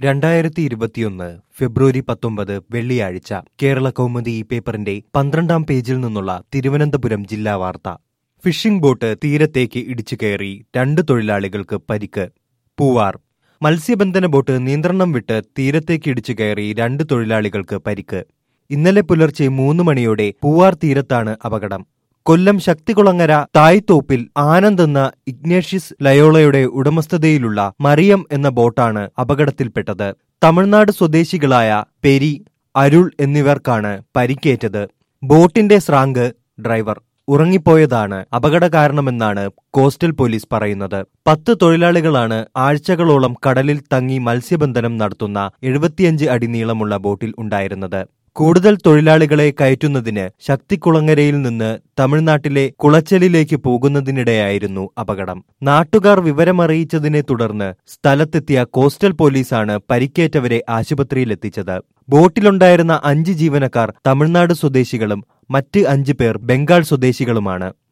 രണ്ടായിരത്തി ഇരുപത്തിയൊന്ന് ഫെബ്രുവരി പത്തൊമ്പത് വെള്ളിയാഴ്ച കേരള കൗമുദി ഈ പേപ്പറിന്റെ പന്ത്രണ്ടാം പേജിൽ നിന്നുള്ള തിരുവനന്തപുരം ജില്ലാ വാർത്ത ഫിഷിംഗ് ബോട്ട് തീരത്തേക്ക് ഇടിച്ചു കയറി രണ്ട് തൊഴിലാളികൾക്ക് പരിക്ക് പൂവാർ മത്സ്യബന്ധന ബോട്ട് നിയന്ത്രണം വിട്ട് തീരത്തേക്ക് ഇടിച്ചു കയറി രണ്ട് തൊഴിലാളികൾക്ക് പരിക്ക് ഇന്നലെ പുലർച്ചെ മൂന്ന് മണിയോടെ പൂവാർ തീരത്താണ് അപകടം കൊല്ലം ശക്തികുളങ്ങര തായ്തോപ്പിൽ ആനന്ദ് എന്ന ഇഗ്നേഷ്യസ് ലയോളയുടെ ഉടമസ്ഥതയിലുള്ള മറിയം എന്ന ബോട്ടാണ് അപകടത്തിൽപ്പെട്ടത് തമിഴ്നാട് സ്വദേശികളായ പെരി അരുൾ എന്നിവർക്കാണ് പരിക്കേറ്റത് ബോട്ടിന്റെ സ്രാങ്ക് ഡ്രൈവർ ഉറങ്ങിപ്പോയതാണ് അപകട കാരണമെന്നാണ് കോസ്റ്റൽ പോലീസ് പറയുന്നത് പത്ത് തൊഴിലാളികളാണ് ആഴ്ചകളോളം കടലിൽ തങ്ങി മത്സ്യബന്ധനം നടത്തുന്ന എഴുപത്തിയഞ്ച് അടി നീളമുള്ള ബോട്ടിൽ ഉണ്ടായിരുന്നത് കൂടുതൽ തൊഴിലാളികളെ കയറ്റുന്നതിന് ശക്തികുളങ്ങരയിൽ നിന്ന് തമിഴ്നാട്ടിലെ കുളച്ചലിലേക്ക് പോകുന്നതിനിടെയായിരുന്നു അപകടം നാട്ടുകാർ വിവരമറിയിച്ചതിനെ തുടർന്ന് സ്ഥലത്തെത്തിയ കോസ്റ്റൽ പോലീസാണ് പരിക്കേറ്റവരെ ആശുപത്രിയിലെത്തിച്ചത് ബോട്ടിലുണ്ടായിരുന്ന അഞ്ച് ജീവനക്കാർ തമിഴ്നാട് സ്വദേശികളും മറ്റ് അഞ്ച് പേർ ബംഗാൾ സ്വദേശികളുമാണ്